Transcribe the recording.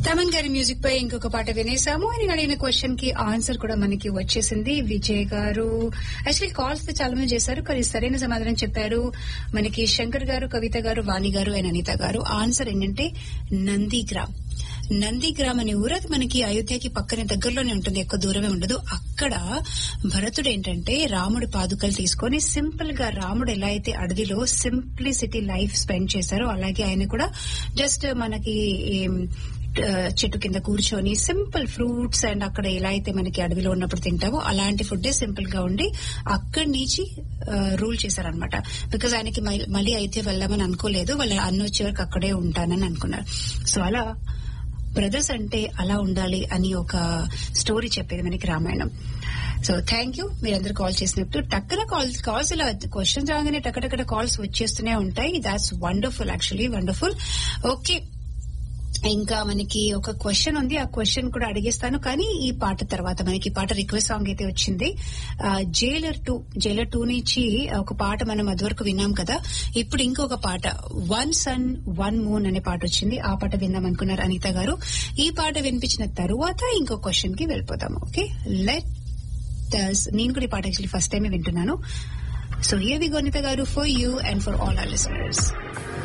తమన్ గారి మ్యూజిక్ పై ఇంకొక పాట వినేసాము నేను అడిగిన క్వశ్చన్ కి ఆన్సర్ కూడా మనకి వచ్చేసింది విజయ్ గారు యాక్చువల్లీ కాల్స్ చాలా మంది చేశారు కానీ సరైన సమాధానం చెప్పారు మనకి శంకర్ గారు కవిత గారు వాణి గారు అండ్ అనిత గారు ఆన్సర్ ఏంటంటే నందిగ్రామ్ నందిగ్రామ్ అనే ఊరు అది మనకి అయోధ్యకి పక్కనే దగ్గరలోనే ఉంటుంది ఎక్కువ దూరమే ఉండదు అక్కడ భరతుడు ఏంటంటే రాముడి పాదుకలు తీసుకొని సింపుల్ గా రాముడు ఎలా అయితే అడవిలో సింప్లిసిటీ లైఫ్ స్పెండ్ చేశారో అలాగే ఆయన కూడా జస్ట్ మనకి ఏం, ఆ, చెట్టు కింద కూర్చొని సింపుల్ ఫ్రూట్స్ అండ్ అక్కడ ఎలా అయితే మనకి అడవిలో ఉన్నప్పుడు తింటామో అలాంటి ఫుడ్ సింపుల్ గా ఉండి అక్కడి నుంచి రూల్ చేశారనమాట బికాజ్ ఆయనకి మై- మళ్ళీ అయితే వెళ్దామని అనుకోలేదు వాళ్ళ అన్న వచ్చే వరకు అక్కడే ఉంటానని అనుకున్నారు సో అలా బ్రదర్స్ అంటే అలా ఉండాలి అని ఒక స్టోరీ చెప్పేది మనకి రామాయణం సో థ్యాంక్ యూ మీరందరూ కాల్ చేసినప్పుడు టక్కన కాల్స్ కాల్స్ ఇలా క్వశ్చన్స్ రాగానే టక్కటక్కడ కాల్స్ వచ్చేస్తూనే ఉంటాయి that's wonderful actually wonderful okay ఇంకా మనకి ఒక క్వశ్చన్ ఉంది ఆ క్వశ్చన్ కూడా అడిగేస్తాను కానీ ఈ పాట తర్వాత మనకి ఈ పాట రిక్వెస్ట్ సాంగ్ అయితే వచ్చింది జైలర్ టూ జైలర్ టూ నుంచి ఒక పాట మనం అదివరకు విన్నాం కదా ఇప్పుడు ఇంకొక పాట వన్ సన్ వన్ మూన్ అనే పాట వచ్చింది ఆ పాట విందాం అనుకున్నారు అనిత గారు ఈ పాట వినిపించిన తరువాత ఇంకో క్వశ్చన్ కి వెళ్ళిపోతాము ఓకే లెట్ నేను కూడా ఈ పాట యాక్చువల్లీ ఫస్ట్ టైమే వింటున్నాను so here we go Anitha గారు for you and for all our listeners